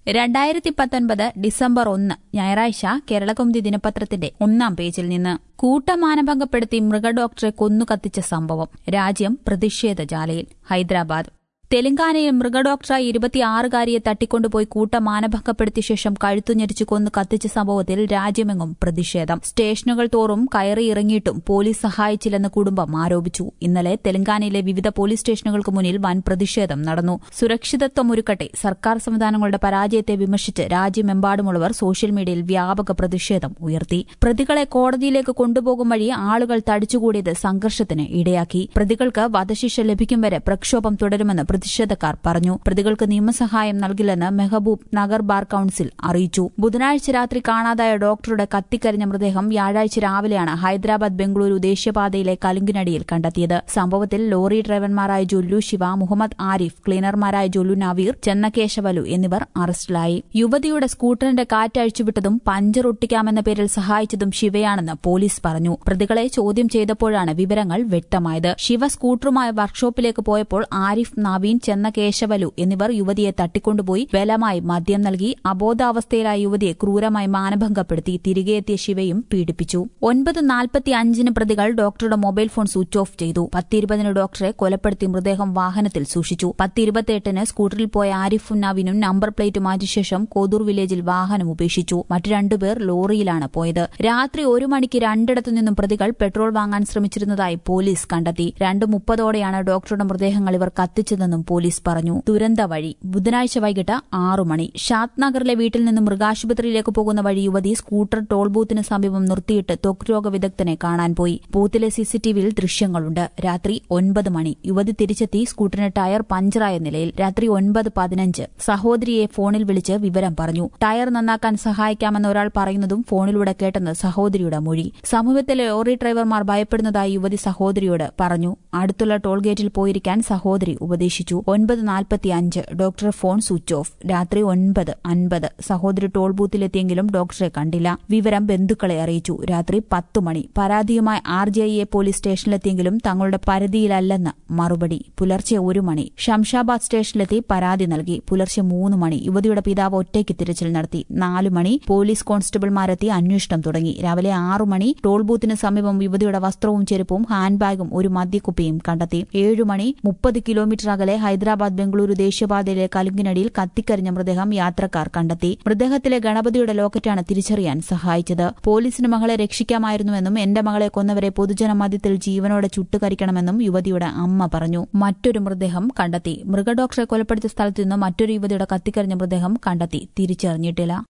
രണ്ടായിരത്തി പത്തൊൻപത് ഡിസംബർ ഒന്ന് ഞായറാഴ്ച കേരളകൗമുദി ദിനപത്രത്തിന്റെ ഒന്നാം പേജിൽ നിന്ന് കൂട്ടമാനഭംഗപ്പെടുത്തി മൃഗഡോക്ടറെ കൊന്നു കത്തിച്ച സംഭവം രാജ്യം പ്രതിഷേധ ജാലയിൽ ഹൈദരാബാദ് തെലങ്കാനയിൽ മൃഗഡോക്ടറായി ഇരുപത്തിയാറുകാരിയെ തട്ടിക്കൊണ്ടുപോയി കൂട്ടമാനഭംഗപ്പെടുത്തിയ ശേഷം കഴുത്തുഞെരിച്ചു കൊന്നു കത്തിച്ച സംഭവത്തിൽ രാജ്യമെങ്ങും പ്രതിഷേധം സ്റ്റേഷനുകൾ തോറും കയറിയിറങ്ങിയിട്ടും പോലീസ് സഹായിച്ചില്ലെന്ന് കുടുംബം ആരോപിച്ചു ഇന്നലെ തെലങ്കാനയിലെ വിവിധ പോലീസ് സ്റ്റേഷനുകൾക്ക് മുന്നിൽ വൻ പ്രതിഷേധം നടന്നു സുരക്ഷിതത്വമൊരുക്കട്ടെ സർക്കാർ സംവിധാനങ്ങളുടെ പരാജയത്തെ വിമർശിച്ച് രാജ്യമെമ്പാടുമുള്ളവർ സോഷ്യൽ മീഡിയയിൽ വ്യാപക പ്രതിഷേധം ഉയർത്തി പ്രതികളെ കോടതിയിലേക്ക് കൊണ്ടുപോകും വഴി ആളുകൾ തടിച്ചുകൂടിയത് സംഘർഷത്തിന് ഇടയാക്കി പ്രതികൾക്ക് വധശിക്ഷ ലഭിക്കും വരെ പ്രക്ഷോഭം തുടരുമെന്ന് പ്രതിഷേധക്കാർ പറഞ്ഞു പ്രതികൾക്ക് നിയമസഹായം നൽകില്ലെന്ന് മെഹബൂബ് നഗർ ബാർ കൌൺസിൽ അറിയിച്ചു ബുധനാഴ്ച രാത്രി കാണാതായ ഡോക്ടറുടെ കത്തിക്കരിഞ്ഞ മൃതദേഹം വ്യാഴാഴ്ച രാവിലെയാണ് ഹൈദരാബാദ് ബംഗളൂരു ദേശീയപാതയിലെ കലുങ്കിനടിയിൽ കണ്ടെത്തിയത് സംഭവത്തിൽ ലോറി ഡ്രൈവർമാരായ ജൊല്ലു ശിവ മുഹമ്മദ് ആരിഫ് ക്ലീനർമാരായ ജൊല്ലു നവീർ ചെന്നകേശവലു എന്നിവർ അറസ്റ്റിലായി യുവതിയുടെ സ്കൂട്ടറിന്റെ കാറ്റഴിച്ചുവിട്ടതും പഞ്ചർ ഒട്ടിക്കാമെന്ന പേരിൽ സഹായിച്ചതും ശിവയാണെന്ന് പോലീസ് പറഞ്ഞു പ്രതികളെ ചോദ്യം ചെയ്തപ്പോഴാണ് വിവരങ്ങൾ വ്യക്തമായത് ശിവ സ്കൂട്ടറുമായി വർക്ക്ഷോപ്പിലേക്ക് പോയപ്പോൾ ആരിഫ് നവീൻ ചെന്ന കേശവലു എന്നിവർ യുവതിയെ തട്ടിക്കൊണ്ടുപോയി ബലമായി മദ്യം നൽകി അബോധാവസ്ഥയിലായ യുവതിയെ ക്രൂരമായി മാനഭംഗപ്പെടുത്തി തിരികെ എത്തിയ ശിവയും പീഡിപ്പിച്ചു ഒൻപത് നാൽപ്പത്തി അഞ്ചിന് പ്രതികൾ ഡോക്ടറുടെ മൊബൈൽ ഫോൺ സ്വിച്ച് ഓഫ് ചെയ്തു പത്തിരുപതിന് ഡോക്ടറെ കൊലപ്പെടുത്തി മൃതദേഹം വാഹനത്തിൽ സൂക്ഷിച്ചു പത്തിരുപത്തിയെട്ടിന് സ്കൂട്ടറിൽ പോയ ആരിഫും നവീനും നമ്പർ പ്ലേറ്റ് മാറ്റിയ ശേഷം കോതൂർ വില്ലേജിൽ വാഹനം ഉപേക്ഷിച്ചു മറ്റു രണ്ടുപേർ ലോറിയിലാണ് പോയത് രാത്രി ഒരു മണിക്ക് രണ്ടിടത്തു നിന്നും പ്രതികൾ പെട്രോൾ വാങ്ങാൻ ശ്രമിച്ചിരുന്നതായി പോലീസ് കണ്ടെത്തി രണ്ട് മുപ്പതോടെയാണ് ഡോക്ടറുടെ മൃതദേഹങ്ങൾ ഇവർ കത്തിച്ചതെന്നും പോലീസ് പറഞ്ഞു ദുരന്ത വഴി ബുധനാഴ്ച വൈകിട്ട് ആറു മണി ഷാദ് നഗറിലെ വീട്ടിൽ നിന്നും മൃഗാശുപത്രിയിലേക്ക് പോകുന്ന വഴി യുവതി സ്കൂട്ടർ ടോൾ ബൂത്തിന് സമീപം നിർത്തിയിട്ട് ത്വക് രോഗ വിദഗ്ധനെ കാണാൻ പോയി ബൂത്തിലെ സിസിടിവിയിൽ ദൃശ്യങ്ങളുണ്ട് രാത്രി ഒൻപത് മണി യുവതി തിരിച്ചെത്തി സ്കൂട്ടറിന് ടയർ പഞ്ചറായ നിലയിൽ രാത്രി ഒൻപത് പതിനഞ്ച് സഹോദരിയെ ഫോണിൽ വിളിച്ച് വിവരം പറഞ്ഞു ടയർ നന്നാക്കാൻ സഹായിക്കാമെന്ന് ഒരാൾ പറയുന്നതും ഫോണിലൂടെ കേട്ടെന്ന് സഹോദരിയുടെ മൊഴി സമൂഹത്തിലെ ലോറി ഡ്രൈവർമാർ ഭയപ്പെടുന്നതായി യുവതി സഹോദരിയോട് പറഞ്ഞു അടുത്തുള്ള ടോൾ ഗേറ്റിൽ പോയിരിക്കാൻ സഹോദരി ഉപദേശിച്ചു ഒൻപത് നാൽപ്പത്തി അഞ്ച് ഡോക്ടറെ ഫോൺ സ്വിച്ച് ഓഫ് രാത്രി ഒൻപത് അൻപത് സഹോദരി ടോൾ ബൂത്തിലെത്തിയെങ്കിലും ഡോക്ടറെ കണ്ടില്ല വിവരം ബന്ധുക്കളെ അറിയിച്ചു രാത്രി പത്തു മണി പരാതിയുമായി ആർ ജെ ഐ പോലീസ് സ്റ്റേഷനിലെത്തിയെങ്കിലും തങ്ങളുടെ പരിധിയിലല്ലെന്ന് മറുപടി പുലർച്ചെ ഒരു മണി ഷംഷാബാദ് സ്റ്റേഷനിലെത്തി പരാതി നൽകി പുലർച്ചെ മൂന്ന് മണി യുവതിയുടെ പിതാവ് ഒറ്റയ്ക്ക് തിരച്ചിൽ നടത്തി നാലു മണി പോലീസ് കോൺസ്റ്റബിൾമാരെത്തി അന്വേഷണം തുടങ്ങി രാവിലെ ആറു മണി ടോൾ ബൂത്തിന് സമീപം യുവതിയുടെ വസ്ത്രവും ചെരുപ്പും ഹാൻഡ് ബാഗും ഒരു മദ്യക്കുപ്പിയും കണ്ടെത്തി ഏഴു മണി മുപ്പത് കിലോമീറ്റർ അകലെ ഹൈദരാബാദ് ബംഗളൂരു ദേശീയപാതയിലെ കലുങ്കിനടിയിൽ കത്തിക്കരിഞ്ഞ മൃതദേഹം യാത്രക്കാർ കണ്ടെത്തി മൃതദേഹത്തിലെ ഗണപതിയുടെ ലോക്കറ്റാണ് തിരിച്ചറിയാൻ സഹായിച്ചത് പോലീസിന് മകളെ രക്ഷിക്കാമായിരുന്നുവെന്നും എന്റെ മകളെ കൊന്നവരെ പൊതുജനമധ്യത്തിൽ ജീവനോടെ ചുട്ടുകരിക്കണമെന്നും യുവതിയുടെ അമ്മ പറഞ്ഞു മറ്റൊരു മൃതദേഹം കണ്ടെത്തി മൃഗഡോക്ടറെ കൊലപ്പെടുത്തിയ സ്ഥലത്ത് നിന്ന് മറ്റൊരു യുവതിയുടെ കത്തിക്കരിഞ്ഞ മൃതദേഹം കണ്ടെത്തി തിരിച്ചറിഞ്ഞിട്ടില്ല